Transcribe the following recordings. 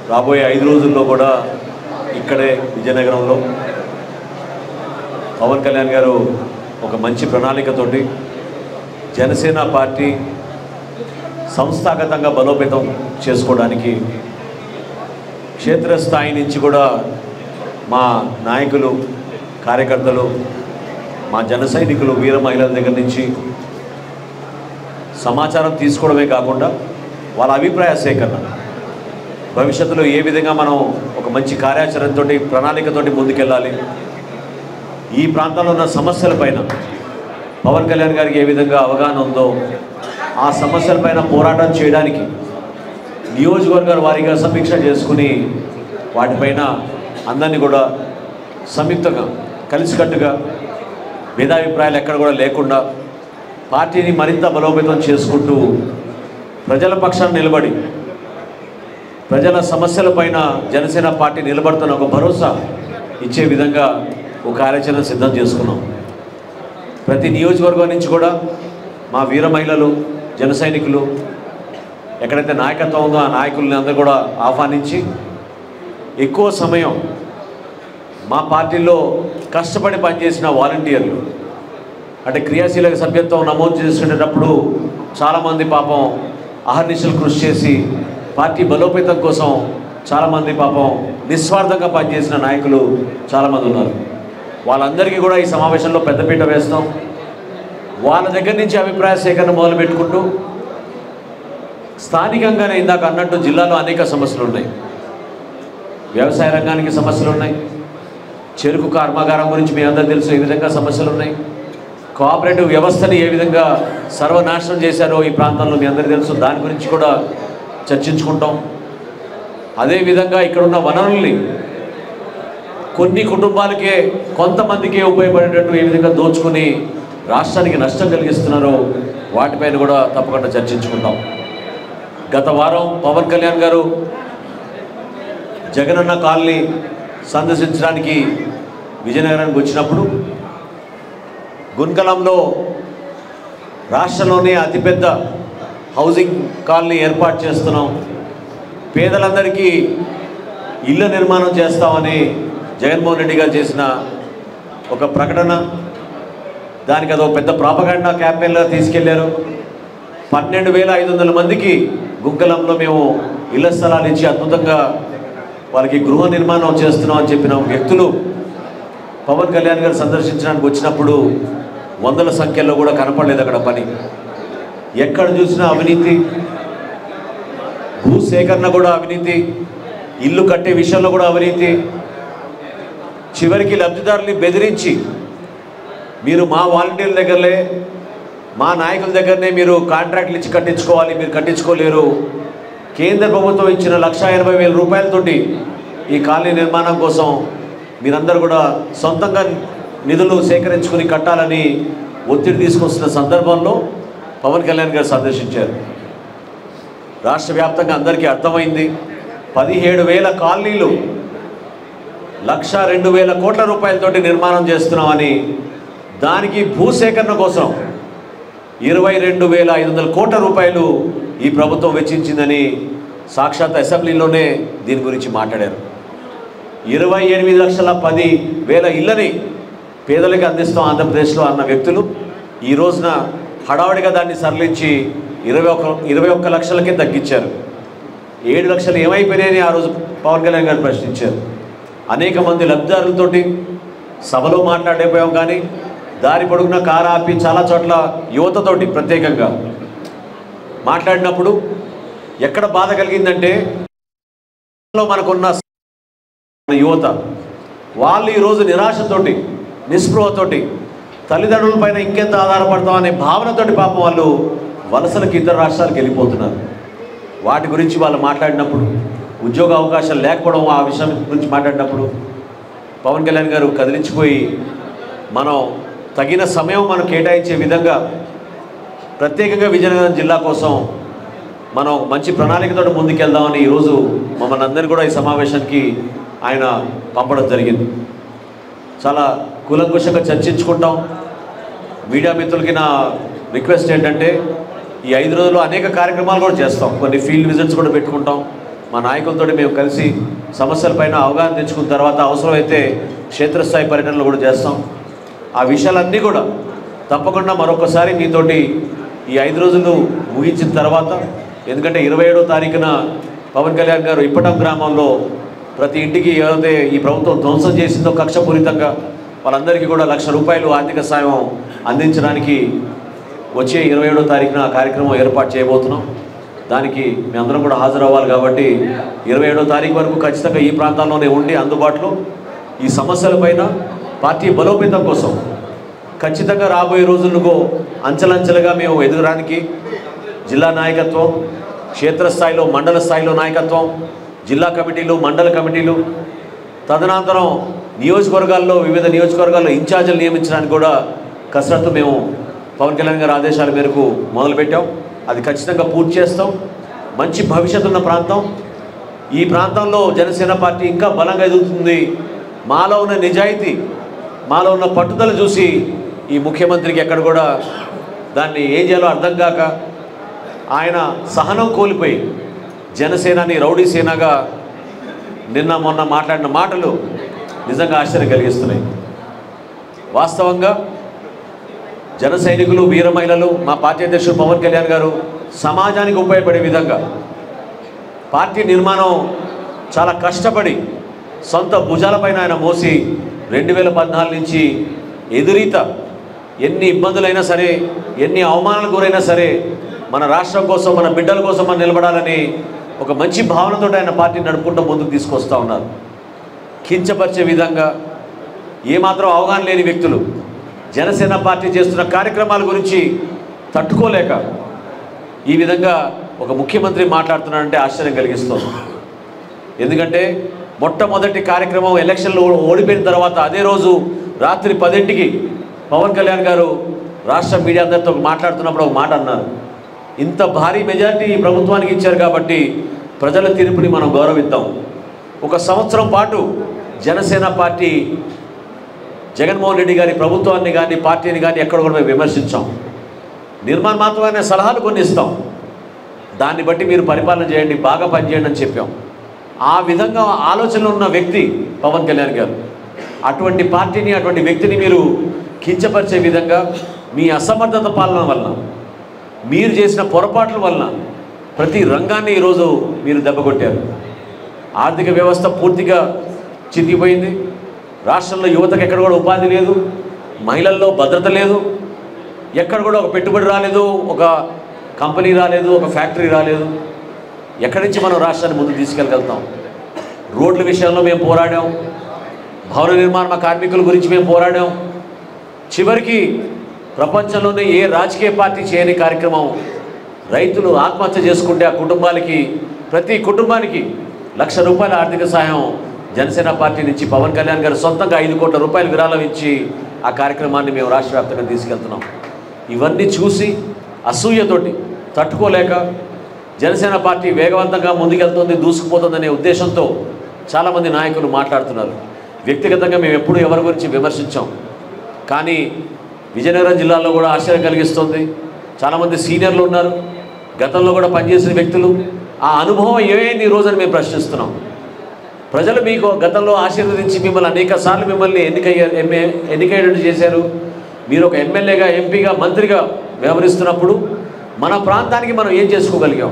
రాబోయే ఐదు రోజుల్లో కూడా ఇక్కడే విజయనగరంలో పవన్ కళ్యాణ్ గారు ఒక మంచి ప్రణాళికతోటి జనసేన పార్టీ సంస్థాగతంగా బలోపేతం చేసుకోవడానికి క్షేత్రస్థాయి నుంచి కూడా మా నాయకులు కార్యకర్తలు మా జన సైనికులు వీర మహిళల దగ్గర నుంచి సమాచారం తీసుకోవడమే కాకుండా వాళ్ళ అభిప్రాయ సేకరణ భవిష్యత్తులో ఏ విధంగా మనం ఒక మంచి కార్యాచరణతోటి ప్రణాళికతోటి ముందుకెళ్ళాలి ఈ ప్రాంతంలో ఉన్న సమస్యలపైన పవన్ కళ్యాణ్ గారికి ఏ విధంగా అవగాహన ఉందో ఆ సమస్యలపైన పోరాటం చేయడానికి నియోజకవర్గాల వారీగా సమీక్ష చేసుకుని వాటిపైన అందరినీ కూడా సంయుక్తంగా కలిసికట్టుగా భేదాభిప్రాయాలు ఎక్కడ కూడా లేకుండా పార్టీని మరింత బలోపేతం చేసుకుంటూ ప్రజల పక్షాన నిలబడి ప్రజల సమస్యలపైన జనసేన పార్టీ నిలబడుతున్న ఒక భరోసా ఇచ్చే విధంగా ఒక కార్యాచరణ సిద్ధం చేసుకున్నాం ప్రతి నియోజకవర్గం నుంచి కూడా మా వీర మహిళలు జన సైనికులు ఎక్కడైతే నాయకత్వం ఉందో ఆ నాయకుల్ని అందరూ కూడా ఆహ్వానించి ఎక్కువ సమయం మా పార్టీలో కష్టపడి పనిచేసిన వాలంటీర్లు అంటే క్రియాశీలక సభ్యత్వం నమోదు చేసుకునేటప్పుడు చాలామంది పాపం అహర్నిశలు కృషి చేసి పార్టీ బలోపేతం కోసం చాలామంది పాపం నిస్వార్థంగా పనిచేసిన నాయకులు చాలామంది ఉన్నారు వాళ్ళందరికీ కూడా ఈ సమావేశంలో పెద్దపీట వేస్తాం వాళ్ళ దగ్గర నుంచి అభిప్రాయ సేకరణ మొదలు పెట్టుకుంటూ స్థానికంగానే ఇందాక అన్నట్టు జిల్లాలో అనేక సమస్యలు ఉన్నాయి వ్యవసాయ రంగానికి సమస్యలు ఉన్నాయి చెరుకు కర్మాగారం గురించి మీ అందరూ తెలుసు ఏ విధంగా సమస్యలు ఉన్నాయి కోఆపరేటివ్ వ్యవస్థని ఏ విధంగా సర్వనాశనం చేశారో ఈ ప్రాంతంలో మీ అందరికీ తెలుసు దాని గురించి కూడా చర్చించుకుంటాం అదేవిధంగా ఇక్కడ ఉన్న వనరుల్ని కొన్ని కుటుంబాలకే కొంతమందికే ఉపయోగపడేటట్టు ఏ విధంగా దోచుకుని రాష్ట్రానికి నష్టం కలిగిస్తున్నారో వాటిపైన కూడా తప్పకుండా చర్చించుకుంటాం గత వారం పవన్ కళ్యాణ్ గారు జగనన్న కాలనీ సందర్శించడానికి విజయనగరానికి వచ్చినప్పుడు గున్కలంలో రాష్ట్రంలోనే అతిపెద్ద హౌసింగ్ కాలనీ ఏర్పాటు చేస్తున్నాం పేదలందరికీ ఇళ్ళ నిర్మాణం చేస్తామని జగన్మోహన్ రెడ్డి గారు చేసిన ఒక ప్రకటన దానికి అదో పెద్ద ప్రాపగాండా క్యాంపెయిన్లో తీసుకెళ్లారు పన్నెండు వేల ఐదు వందల మందికి గుంకలంలో మేము ఇళ్ల స్థలాలు ఇచ్చి అద్భుతంగా వాళ్ళకి గృహ నిర్మాణం చేస్తున్నాం అని చెప్పిన వ్యక్తులు పవన్ కళ్యాణ్ గారు సందర్శించడానికి వచ్చినప్పుడు వందల సంఖ్యలో కూడా కనపడలేదు అక్కడ పని ఎక్కడ చూసినా అవినీతి భూ సేకరణ కూడా అవినీతి ఇల్లు కట్టే విషయంలో కూడా అవినీతి చివరికి లబ్ధిదారుల్ని బెదిరించి మీరు మా వాలంటీర్ల దగ్గరలే మా నాయకుల దగ్గరనే మీరు కాంట్రాక్ట్లు ఇచ్చి కట్టించుకోవాలి మీరు కట్టించుకోలేరు కేంద్ర ప్రభుత్వం ఇచ్చిన లక్ష ఎనభై వేల రూపాయలతోటి ఈ కాలనీ నిర్మాణం కోసం మీరందరూ కూడా సొంతంగా నిధులు సేకరించుకుని కట్టాలని ఒత్తిడి తీసుకొస్తున్న సందర్భంలో పవన్ కళ్యాణ్ గారు సందర్శించారు రాష్ట్ర వ్యాప్తంగా అందరికీ అర్థమైంది పదిహేడు వేల కాలనీలు లక్ష రెండు వేల కోట్ల రూపాయలతోటి నిర్మాణం చేస్తున్నామని దానికి భూసేకరణ కోసం ఇరవై రెండు వేల ఐదు వందల కోట్ల రూపాయలు ఈ ప్రభుత్వం వెచ్చించిందని సాక్షాత్ అసెంబ్లీలోనే దీని గురించి మాట్లాడారు ఇరవై ఎనిమిది లక్షల పది వేల ఇళ్ళని పేదలకు అందిస్తాం ఆంధ్రప్రదేశ్లో అన్న వ్యక్తులు ఈ రోజున హడావుడిగా దాన్ని సరళించి ఇరవై ఒక్క ఇరవై ఒక్క లక్షలకే తగ్గించారు ఏడు లక్షలు ఏమైపోయినాయని ఆ రోజు పవన్ కళ్యాణ్ గారు ప్రశ్నించారు అనేక మంది లబ్ధిదారులతోటి సభలో మాట్లాడేపోయాం కానీ దారి పొడుగున కారు ఆపి చాలా చోట్ల యువతతోటి ప్రత్యేకంగా మాట్లాడినప్పుడు ఎక్కడ బాధ కలిగిందంటే లో మనకున్న యువత వాళ్ళు ఈరోజు నిరాశతోటి నిస్పృహతోటి తల్లిదండ్రుల పైన ఇంకెంత ఆధారపడతాం అనే భావనతోటి పాపం వాళ్ళు వలసలకు ఇతర రాష్ట్రాలకు వెళ్ళిపోతున్నారు వాటి గురించి వాళ్ళు మాట్లాడినప్పుడు ఉద్యోగ అవకాశాలు లేకపోవడం ఆ విషయం గురించి మాట్లాడినప్పుడు పవన్ కళ్యాణ్ గారు కదిలించిపోయి మనం తగిన సమయం మనం కేటాయించే విధంగా ప్రత్యేకంగా విజయనగరం జిల్లా కోసం మనం మంచి ప్రణాళికతో ముందుకెళ్దామని ఈరోజు మమ్మల్ని అందరినీ కూడా ఈ సమావేశానికి ఆయన పంపడం జరిగింది చాలా కూలంకుషంగా చర్చించుకుంటాం మీడియా మిత్రులకి నా రిక్వెస్ట్ ఏంటంటే ఈ ఐదు రోజుల్లో అనేక కార్యక్రమాలు కూడా చేస్తాం కొన్ని ఫీల్డ్ విజిట్స్ కూడా పెట్టుకుంటాం మా నాయకులతో మేము కలిసి సమస్యలపైన అవగాహన తెచ్చుకున్న తర్వాత అవసరమైతే క్షేత్రస్థాయి పర్యటనలు కూడా చేస్తాం ఆ విషయాలన్నీ కూడా తప్పకుండా మరొకసారి మీతోటి ఈ ఐదు రోజులు ముగించిన తర్వాత ఎందుకంటే ఇరవై ఏడో తారీఖున పవన్ కళ్యాణ్ గారు ఇప్పటం గ్రామంలో ప్రతి ఇంటికి ఏదైతే ఈ ప్రభుత్వం ధ్వంసం చేసిందో కక్షపూరితంగా వాళ్ళందరికీ కూడా లక్ష రూపాయలు ఆర్థిక సాయం అందించడానికి వచ్చే ఇరవై ఏడో తారీఖున ఆ కార్యక్రమం ఏర్పాటు చేయబోతున్నాం దానికి మేమందరం కూడా హాజరవ్వాలి కాబట్టి ఇరవై ఏడో తారీఖు వరకు ఖచ్చితంగా ఈ ప్రాంతాల్లోనే ఉండి అందుబాటులో ఈ సమస్యలపైన పార్టీ బలోపేతం కోసం ఖచ్చితంగా రాబోయే రోజులకు అంచెలంచెలుగా మేము ఎదుగడానికి జిల్లా నాయకత్వం క్షేత్రస్థాయిలో మండల స్థాయిలో నాయకత్వం జిల్లా కమిటీలు మండల కమిటీలు తదనంతరం నియోజకవర్గాల్లో వివిధ నియోజకవర్గాల్లో ఇన్ఛార్జీలు నియమించడానికి కూడా కసరత్తు మేము పవన్ కళ్యాణ్ గారి ఆదేశాల మేరకు మొదలుపెట్టాం అది ఖచ్చితంగా పూర్తి చేస్తాం మంచి భవిష్యత్తు ఉన్న ప్రాంతం ఈ ప్రాంతంలో జనసేన పార్టీ ఇంకా బలంగా ఎదుగుతుంది మాలో ఉన్న నిజాయితీ మాలో ఉన్న పట్టుదల చూసి ఈ ముఖ్యమంత్రికి ఎక్కడ కూడా దాన్ని ఏం చేయాలో అర్థం కాక ఆయన సహనం కోల్పోయి జనసేనని రౌడీ సేనగా నిన్న మొన్న మాట్లాడిన మాటలు నిజంగా ఆశ్చర్యం కలిగిస్తున్నాయి వాస్తవంగా జన సైనికులు వీర మహిళలు మా పార్టీ అధ్యక్షుడు పవన్ కళ్యాణ్ గారు సమాజానికి ఉపయోగపడే విధంగా పార్టీ నిర్మాణం చాలా కష్టపడి సొంత భుజాలపైన ఆయన మోసి రెండు వేల పద్నాలుగు నుంచి ఎదురీత ఎన్ని ఇబ్బందులైనా సరే ఎన్ని అవమానాలకు గురైనా సరే మన రాష్ట్రం కోసం మన బిడ్డల కోసం మనం నిలబడాలని ఒక మంచి భావనతో ఆయన పార్టీ నడుపుకుంటూ ముందుకు తీసుకొస్తూ ఉన్నారు కించపరిచే విధంగా ఏమాత్రం అవగాహన లేని వ్యక్తులు జనసేన పార్టీ చేస్తున్న కార్యక్రమాల గురించి తట్టుకోలేక ఈ విధంగా ఒక ముఖ్యమంత్రి మాట్లాడుతున్నాడంటే ఆశ్చర్యం కలిగిస్తుంది ఎందుకంటే మొట్టమొదటి కార్యక్రమం ఎలక్షన్లో ఓడిపోయిన తర్వాత అదే రోజు రాత్రి పదింటికి పవన్ కళ్యాణ్ గారు రాష్ట్ర మీడియా అందరితో మాట్లాడుతున్నప్పుడు ఒక మాట అన్నారు ఇంత భారీ మెజారిటీ ఈ ప్రభుత్వానికి ఇచ్చారు కాబట్టి ప్రజల తీర్పుని మనం గౌరవిద్దాం ఒక సంవత్సరం పాటు జనసేన పార్టీ జగన్మోహన్ రెడ్డి గారి ప్రభుత్వాన్ని కానీ పార్టీని కానీ ఎక్కడ కూడా మేము విమర్శించాం నిర్మాణాత్మకమైన సలహాలు కొన్ని ఇస్తాం దాన్ని బట్టి మీరు పరిపాలన చేయండి బాగా పనిచేయండి అని చెప్పాం ఆ విధంగా ఆలోచనలు ఉన్న వ్యక్తి పవన్ కళ్యాణ్ గారు అటువంటి పార్టీని అటువంటి వ్యక్తిని మీరు కించపరిచే విధంగా మీ అసమర్థత పాలన వలన మీరు చేసిన పొరపాట్ల వలన ప్రతి రంగాన్ని ఈరోజు మీరు దెబ్బకొట్టారు ఆర్థిక వ్యవస్థ పూర్తిగా చితికిపోయింది రాష్ట్రంలో యువతకు ఎక్కడ కూడా ఉపాధి లేదు మహిళల్లో భద్రత లేదు ఎక్కడ కూడా ఒక పెట్టుబడి రాలేదు ఒక కంపెనీ రాలేదు ఒక ఫ్యాక్టరీ రాలేదు ఎక్కడి నుంచి మనం రాష్ట్రాన్ని ముందుకు తీసుకెళ్ళగలుగుతాం రోడ్ల విషయంలో మేము పోరాడాం భవన నిర్మాణ కార్మికుల గురించి మేము పోరాడాం చివరికి ప్రపంచంలోనే ఏ రాజకీయ పార్టీ చేయని కార్యక్రమం రైతులు ఆత్మహత్య చేసుకుంటే ఆ కుటుంబాలకి ప్రతి కుటుంబానికి లక్ష రూపాయల ఆర్థిక సహాయం జనసేన పార్టీ నుంచి పవన్ కళ్యాణ్ గారు సొంతంగా ఐదు కోట్ల రూపాయలు విరాళం ఇచ్చి ఆ కార్యక్రమాన్ని మేము రాష్ట్ర వ్యాప్తంగా తీసుకెళ్తున్నాం ఇవన్నీ చూసి అసూయతోటి తట్టుకోలేక జనసేన పార్టీ వేగవంతంగా ముందుకెళ్తుంది దూసుకుపోతుందనే ఉద్దేశంతో చాలామంది నాయకులు మాట్లాడుతున్నారు వ్యక్తిగతంగా మేము ఎప్పుడూ ఎవరి గురించి విమర్శించాం కానీ విజయనగరం జిల్లాలో కూడా ఆశ్చర్యం కలిగిస్తుంది చాలామంది సీనియర్లు ఉన్నారు గతంలో కూడా పనిచేసిన వ్యక్తులు ఆ అనుభవం ఏమైంది ఈ రోజని మేము ప్రశ్నిస్తున్నాం ప్రజలు మీకు గతంలో ఆశీర్వదించి మిమ్మల్ని అనేక సార్లు మిమ్మల్ని ఎన్నికయ్యారు ఎంఏ ఎన్నికయ్యేటట్టు చేశారు మీరు ఒక ఎమ్మెల్యేగా ఎంపీగా మంత్రిగా వ్యవహరిస్తున్నప్పుడు మన ప్రాంతానికి మనం ఏం చేసుకోగలిగాం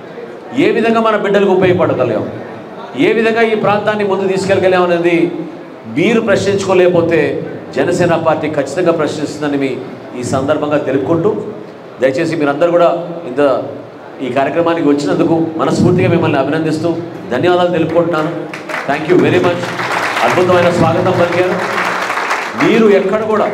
ఏ విధంగా మన బిడ్డలకు ఉపయోగపడగలిగాం ఏ విధంగా ఈ ప్రాంతాన్ని ముందు తీసుకెళ్ళగలిగాం అనేది మీరు ప్రశ్నించుకోలేకపోతే జనసేన పార్టీ ఖచ్చితంగా ప్రశ్నిస్తుందని మీ ఈ సందర్భంగా తెలుపుకుంటూ దయచేసి మీరందరూ కూడా ఇంత ఈ కార్యక్రమానికి వచ్చినందుకు మనస్ఫూర్తిగా మిమ్మల్ని అభినందిస్తూ ధన్యవాదాలు తెలుపుకుంటున్నాను థ్యాంక్ యూ వెరీ మచ్ అద్భుతమైన స్వాగతం పలికారు మీరు ఎక్కడ కూడా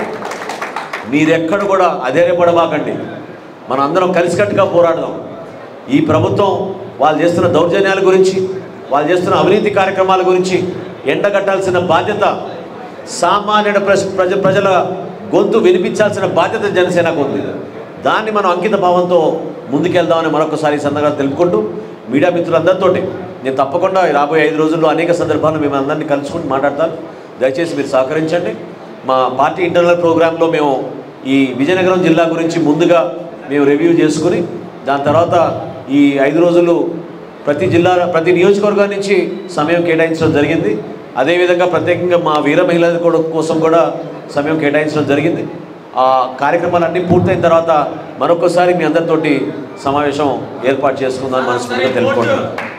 మీరెక్కడ కూడా అధైర్యపడబాకండి మనం అందరం కలిసికట్టుగా పోరాడదాం ఈ ప్రభుత్వం వాళ్ళు చేస్తున్న దౌర్జన్యాల గురించి వాళ్ళు చేస్తున్న అవినీతి కార్యక్రమాల గురించి ఎండగట్టాల్సిన బాధ్యత సామాన్యుడ ప్రజ ప్రజ ప్రజల గొంతు వినిపించాల్సిన బాధ్యత జనసేనకు ఉంది దాన్ని మనం అంకిత భావంతో ముందుకెళ్దామని మరొకసారి ఈ సందర్భంగా తెలుపుకుంటూ మీడియా మిత్రులందరితోటి నేను తప్పకుండా ఈ రాబోయే ఐదు రోజుల్లో అనేక సందర్భాల్లో మేము అందరినీ కలుసుకుని మాట్లాడతాను దయచేసి మీరు సహకరించండి మా పార్టీ ఇంటర్నల్ ప్రోగ్రాంలో మేము ఈ విజయనగరం జిల్లా గురించి ముందుగా మేము రివ్యూ చేసుకుని దాని తర్వాత ఈ ఐదు రోజులు ప్రతి జిల్లా ప్రతి నియోజకవర్గం నుంచి సమయం కేటాయించడం జరిగింది అదేవిధంగా ప్రత్యేకంగా మా వీర మహిళల కూడా- కోసం కూడా సమయం కేటాయించడం జరిగింది ఆ కార్యక్రమాలన్నీ పూర్తయిన తర్వాత మరొకసారి మీ అందరితోటి సమావేశం ఏర్పాటు చేసుకుందామని మనస్ఫూర్తిగా తెలుపుకుంటున్నాను